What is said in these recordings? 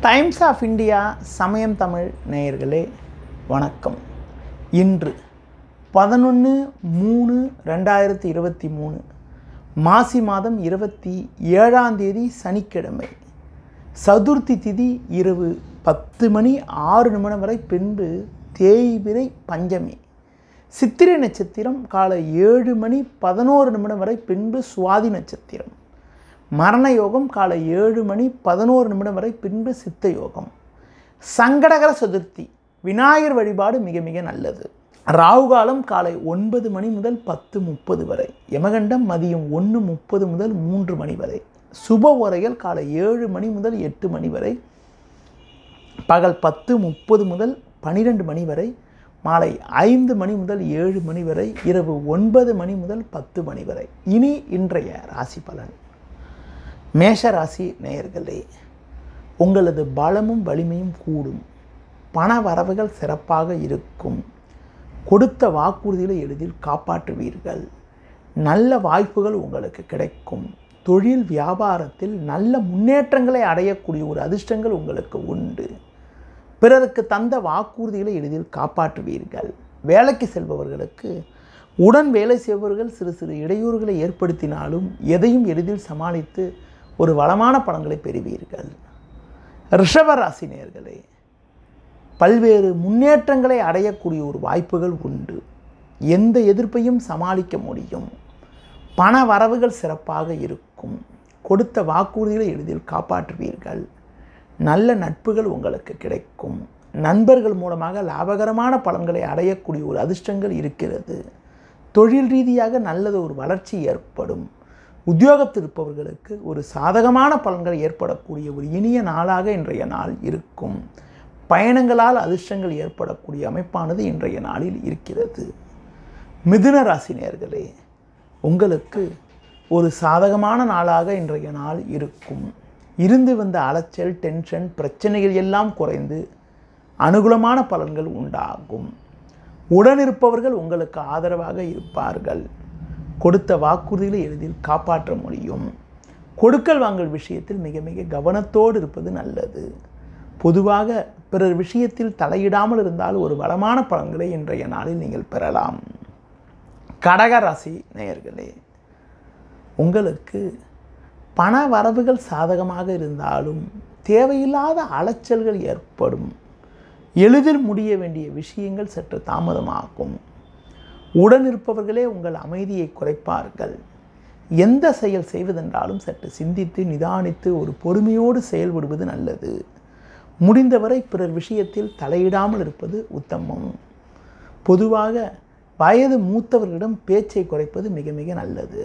times of India சமயம் தமிழ் நேயர்களே வணக்கம் இன்று பதினொன்று மூணு ரெண்டாயிரத்தி இருபத்தி மூணு மாசி மாதம் இருபத்தி ஏழாம் தேதி சனிக்கிழமை சதுர்த்தி திதி இரவு பத்து மணி ஆறு நிமிடம் வரை பின்பு தேய்பிரை பஞ்சமி சித்திரை நட்சத்திரம் காலை ஏழு மணி பதினோரு நிமிடம் வரை பின்பு சுவாதி நட்சத்திரம் மரண யோகம் காலை ஏழு மணி பதினோரு நிமிடம் வரை பின்பு சித்த யோகம் சங்கடகர சதுர்த்தி விநாயகர் வழிபாடு மிக மிக நல்லது ராகுகாலம் காலை ஒன்பது மணி முதல் பத்து முப்பது வரை யமகண்டம் மதியம் ஒன்று முப்பது முதல் மூன்று மணி வரை சுப உரைகள் காலை ஏழு மணி முதல் எட்டு மணி வரை பகல் பத்து முப்பது முதல் பனிரெண்டு மணி வரை மாலை ஐந்து மணி முதல் ஏழு மணி வரை இரவு ஒன்பது மணி முதல் பத்து மணி வரை இனி இன்றைய ராசி பலன் மேஷ ராசி நேயர்களே உங்களது பலமும் வலிமையும் கூடும் பண வரவுகள் சிறப்பாக இருக்கும் கொடுத்த வாக்குறுதிகளை எளிதில் காப்பாற்றுவீர்கள் நல்ல வாய்ப்புகள் உங்களுக்கு கிடைக்கும் தொழில் வியாபாரத்தில் நல்ல முன்னேற்றங்களை அடையக்கூடிய ஒரு அதிர்ஷ்டங்கள் உங்களுக்கு உண்டு பிறருக்கு தந்த வாக்குறுதிகளை எளிதில் காப்பாற்றுவீர்கள் வேலைக்கு செல்பவர்களுக்கு உடன் வேலை செய்பவர்கள் சிறு சிறு இடையூறுகளை ஏற்படுத்தினாலும் எதையும் எளிதில் சமாளித்து ஒரு வளமான பலன்களை பெறுவீர்கள் ரிஷப ராசி நேயர்களே பல்வேறு முன்னேற்றங்களை அடையக்கூடிய ஒரு வாய்ப்புகள் உண்டு எந்த எதிர்ப்பையும் சமாளிக்க முடியும் பண வரவுகள் சிறப்பாக இருக்கும் கொடுத்த வாக்குறுதிகளை எளிதில் காப்பாற்றுவீர்கள் நல்ல நட்புகள் உங்களுக்கு கிடைக்கும் நண்பர்கள் மூலமாக லாபகரமான பலன்களை அடையக்கூடிய ஒரு அதிர்ஷ்டங்கள் இருக்கிறது தொழில் ரீதியாக நல்லது ஒரு வளர்ச்சி ஏற்படும் உத்தியோகத்தில் இருப்பவர்களுக்கு ஒரு சாதகமான பலன்கள் ஏற்படக்கூடிய ஒரு இனிய நாளாக இன்றைய நாள் இருக்கும் பயணங்களால் அதிர்ஷ்டங்கள் ஏற்படக்கூடிய அமைப்பானது இன்றைய நாளில் இருக்கிறது மிதுன ராசி நேர்களே உங்களுக்கு ஒரு சாதகமான நாளாக இன்றைய நாள் இருக்கும் இருந்து வந்த அலைச்சல் டென்ஷன் பிரச்சனைகள் எல்லாம் குறைந்து அனுகூலமான பலன்கள் உண்டாகும் உடனிருப்பவர்கள் உங்களுக்கு ஆதரவாக இருப்பார்கள் கொடுத்த வாக்குறுதிகளை எளிதில் காப்பாற்ற முடியும் கொடுக்கல் வாங்கல் விஷயத்தில் மிக மிக கவனத்தோடு இருப்பது நல்லது பொதுவாக பிறர் விஷயத்தில் தலையிடாமல் இருந்தால் ஒரு வளமான பலன்களை இன்றைய நாளில் நீங்கள் பெறலாம் கடக ராசி நேயர்களே உங்களுக்கு பண வரவுகள் சாதகமாக இருந்தாலும் தேவையில்லாத அலைச்சல்கள் ஏற்படும் எளிதில் முடிய வேண்டிய விஷயங்கள் சற்று தாமதமாகும் உடன் இருப்பவர்களே உங்கள் அமைதியை குறைப்பார்கள் எந்த செயல் செய்வதென்றாலும் சற்று சிந்தித்து நிதானித்து ஒரு பொறுமையோடு செயல்படுவது நல்லது முடிந்தவரை பிறர் விஷயத்தில் தலையிடாமல் இருப்பது உத்தமம் பொதுவாக வயது மூத்தவர்களிடம் பேச்சை குறைப்பது மிக மிக நல்லது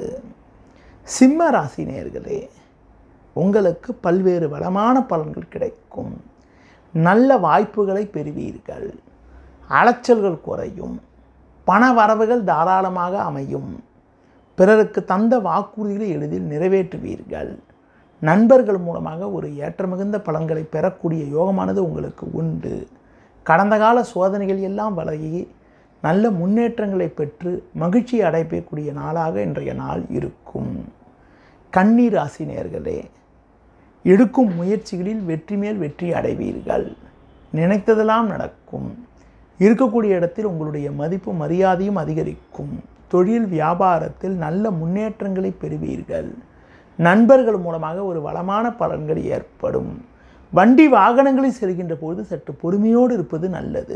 சிம்ம ராசி நேர்களே உங்களுக்கு பல்வேறு வளமான பலன்கள் கிடைக்கும் நல்ல வாய்ப்புகளை பெறுவீர்கள் அலைச்சல்கள் குறையும் பண வரவுகள் தாராளமாக அமையும் பிறருக்கு தந்த வாக்குறுதிகளை எளிதில் நிறைவேற்றுவீர்கள் நண்பர்கள் மூலமாக ஒரு ஏற்ற மிகுந்த பலன்களை பெறக்கூடிய யோகமானது உங்களுக்கு உண்டு கடந்த கால சோதனைகள் எல்லாம் விலகி நல்ல முன்னேற்றங்களை பெற்று மகிழ்ச்சி அடையக்கூடிய நாளாக இன்றைய நாள் இருக்கும் கண்ணீர் ராசி நேர்களே எடுக்கும் முயற்சிகளில் வெற்றி மேல் வெற்றி அடைவீர்கள் நினைத்ததெல்லாம் நடக்கும் இருக்கக்கூடிய இடத்தில் உங்களுடைய மதிப்பு மரியாதையும் அதிகரிக்கும் தொழில் வியாபாரத்தில் நல்ல முன்னேற்றங்களை பெறுவீர்கள் நண்பர்கள் மூலமாக ஒரு வளமான பலன்கள் ஏற்படும் வண்டி வாகனங்களில் செல்கின்ற பொழுது சற்று பொறுமையோடு இருப்பது நல்லது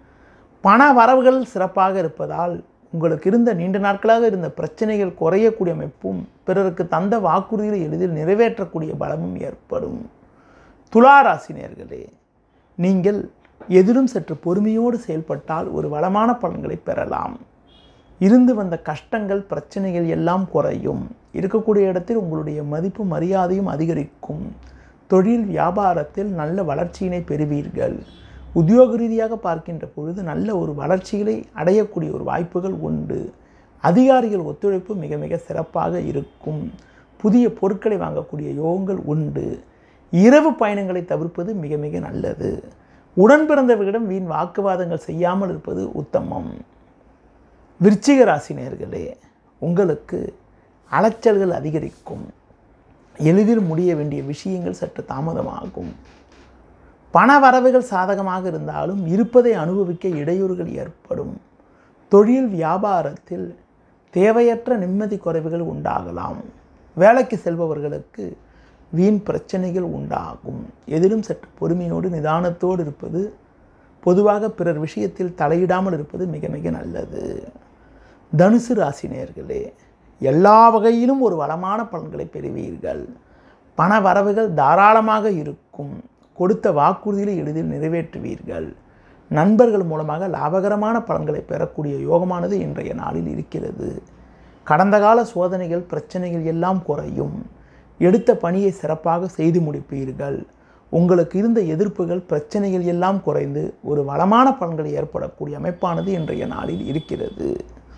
பண வரவுகள் சிறப்பாக இருப்பதால் உங்களுக்கு இருந்த நீண்ட நாட்களாக இருந்த பிரச்சனைகள் குறையக்கூடிய அமைப்பும் பிறருக்கு தந்த வாக்குறுதிகளை எளிதில் நிறைவேற்றக்கூடிய பலமும் ஏற்படும் துளாராசினியர்களே நீங்கள் எதிலும் சற்று பொறுமையோடு செயல்பட்டால் ஒரு வளமான பலன்களை பெறலாம் இருந்து வந்த கஷ்டங்கள் பிரச்சனைகள் எல்லாம் குறையும் இருக்கக்கூடிய இடத்தில் உங்களுடைய மதிப்பு மரியாதையும் அதிகரிக்கும் தொழில் வியாபாரத்தில் நல்ல வளர்ச்சியினை பெறுவீர்கள் உத்தியோக ரீதியாக பார்க்கின்ற பொழுது நல்ல ஒரு வளர்ச்சிகளை அடையக்கூடிய ஒரு வாய்ப்புகள் உண்டு அதிகாரிகள் ஒத்துழைப்பு மிக மிக சிறப்பாக இருக்கும் புதிய பொருட்களை வாங்கக்கூடிய யோகங்கள் உண்டு இரவு பயணங்களை தவிர்ப்பது மிக மிக நல்லது உடன் பிறந்தவர்களிடம் வீண் வாக்குவாதங்கள் செய்யாமல் இருப்பது உத்தமம் விருச்சிக ராசி நேர்களே உங்களுக்கு அலைச்சல்கள் அதிகரிக்கும் எளிதில் முடிய வேண்டிய விஷயங்கள் சற்று தாமதமாகும் பண வரவுகள் சாதகமாக இருந்தாலும் இருப்பதை அனுபவிக்க இடையூறுகள் ஏற்படும் தொழில் வியாபாரத்தில் தேவையற்ற நிம்மதி குறைவுகள் உண்டாகலாம் வேலைக்கு செல்பவர்களுக்கு வீண் பிரச்சனைகள் உண்டாகும் எதிலும் சற்று பொறுமையோடு நிதானத்தோடு இருப்பது பொதுவாக பிறர் விஷயத்தில் தலையிடாமல் இருப்பது மிக மிக நல்லது தனுசு ராசி நேயர்களே எல்லா வகையிலும் ஒரு வளமான பலன்களை பெறுவீர்கள் பண வரவுகள் தாராளமாக இருக்கும் கொடுத்த வாக்குறுதிகளை எளிதில் நிறைவேற்றுவீர்கள் நண்பர்கள் மூலமாக லாபகரமான பலன்களை பெறக்கூடிய யோகமானது இன்றைய நாளில் இருக்கிறது கடந்த கால சோதனைகள் பிரச்சனைகள் எல்லாம் குறையும் எடுத்த பணியை சிறப்பாக செய்து முடிப்பீர்கள் உங்களுக்கு இருந்த எதிர்ப்புகள் பிரச்சனைகள் எல்லாம் குறைந்து ஒரு வளமான பலன்கள் ஏற்படக்கூடிய அமைப்பானது இன்றைய நாளில் இருக்கிறது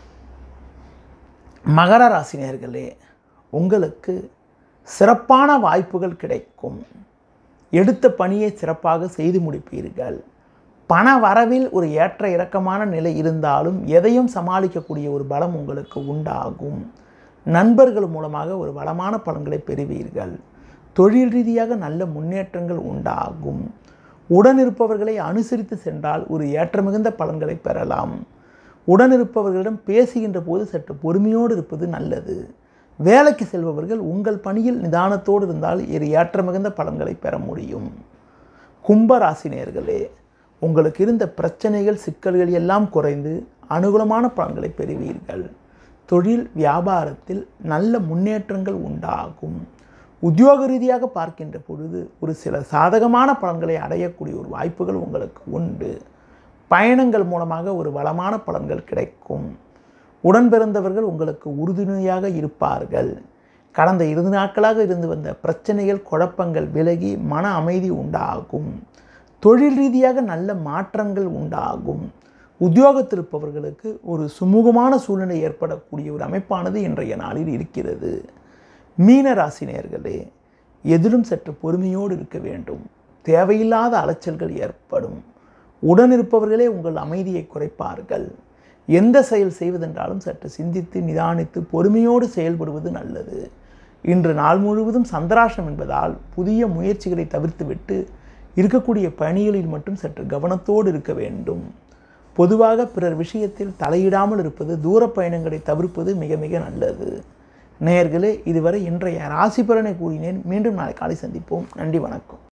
மகர ராசினியர்களே உங்களுக்கு சிறப்பான வாய்ப்புகள் கிடைக்கும் எடுத்த பணியை சிறப்பாக செய்து முடிப்பீர்கள் பண வரவில் ஒரு ஏற்ற இறக்கமான நிலை இருந்தாலும் எதையும் சமாளிக்கக்கூடிய ஒரு பலம் உங்களுக்கு உண்டாகும் நண்பர்கள் மூலமாக ஒரு வளமான பலன்களை பெறுவீர்கள் தொழில் ரீதியாக நல்ல முன்னேற்றங்கள் உண்டாகும் உடனிருப்பவர்களை அனுசரித்து சென்றால் ஒரு ஏற்றமிகுந்த பலன்களை பெறலாம் உடனிருப்பவர்களிடம் பேசுகின்ற போது சற்று பொறுமையோடு இருப்பது நல்லது வேலைக்கு செல்பவர்கள் உங்கள் பணியில் நிதானத்தோடு இருந்தால் ஒரு ஏற்றமிகுந்த பலன்களை பெற முடியும் கும்பராசினியர்களே உங்களுக்கு இருந்த பிரச்சனைகள் சிக்கல்கள் எல்லாம் குறைந்து அனுகூலமான பலன்களை பெறுவீர்கள் தொழில் வியாபாரத்தில் நல்ல முன்னேற்றங்கள் உண்டாகும் உத்தியோக ரீதியாக பார்க்கின்ற பொழுது ஒரு சில சாதகமான பலன்களை அடையக்கூடிய ஒரு வாய்ப்புகள் உங்களுக்கு உண்டு பயணங்கள் மூலமாக ஒரு வளமான பலன்கள் கிடைக்கும் உடன் பிறந்தவர்கள் உங்களுக்கு உறுதுணையாக இருப்பார்கள் கடந்த இரு நாட்களாக இருந்து வந்த பிரச்சனைகள் குழப்பங்கள் விலகி மன அமைதி உண்டாகும் தொழில் ரீதியாக நல்ல மாற்றங்கள் உண்டாகும் உத்தியோகத்தில் இருப்பவர்களுக்கு ஒரு சுமூகமான சூழ்நிலை ஏற்படக்கூடிய ஒரு அமைப்பானது இன்றைய நாளில் இருக்கிறது மீன ராசி நேயர்களே எதிலும் சற்று பொறுமையோடு இருக்க வேண்டும் தேவையில்லாத அலைச்சல்கள் ஏற்படும் உடன் இருப்பவர்களே உங்கள் அமைதியை குறைப்பார்கள் எந்த செயல் செய்வதென்றாலும் சற்று சிந்தித்து நிதானித்து பொறுமையோடு செயல்படுவது நல்லது இன்று நாள் முழுவதும் சந்திராஷம் என்பதால் புதிய முயற்சிகளை தவிர்த்துவிட்டு இருக்கக்கூடிய பணிகளில் மட்டும் சற்று கவனத்தோடு இருக்க வேண்டும் பொதுவாக பிறர் விஷயத்தில் தலையிடாமல் இருப்பது தூர பயணங்களை தவிர்ப்பது மிக மிக நல்லது நேயர்களே இதுவரை இன்றைய ராசி பலனை கூறினேன் மீண்டும் நாளை காலை சந்திப்போம் நன்றி வணக்கம்